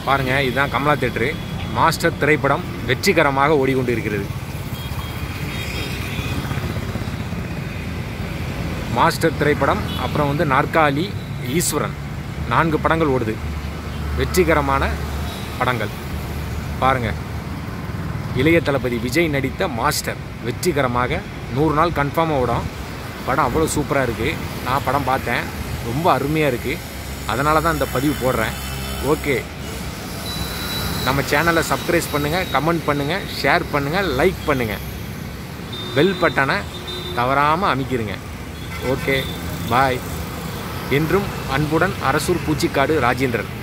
பாருங்கள் இதுதான் Kamala theatre master திரைப்படம் வெற்றிகரமாக ஓடிக்கொண்டிருக்கிறது மாஸ்டர் திரைப்படம் அப்புறம் வந்து நாற்காலி ஈஸ்வரன் நான்கு படங்கள் ஓடுது வெற்றிகரமான படங்கள் பாருங்கள் இளைய தளபதி விஜய் நடித்த மாஸ்டர் வெற்றிகரமாக நூறு நாள் கன்ஃபார்மாக ஓடும் படம் அவ்வளோ சூப்பராக இருக்குது நான் படம் பார்த்தேன் ரொம்ப அருமையாக இருக்குது அதனால தான் இந்த பதிவு போடுறேன் ஓகே நம்ம சேனலை சப்ஸ்கிரைப் பண்ணுங்கள் கமெண்ட் பண்ணுங்கள் ஷேர் பண்ணுங்கள் லைக் பண்ணுங்கள் பெல் பட்டனை தவறாமல் அமைக்கிருங்க ஓகே பாய் என்றும் அன்புடன் அரசூர் பூச்சிக்காடு ராஜேந்திரன்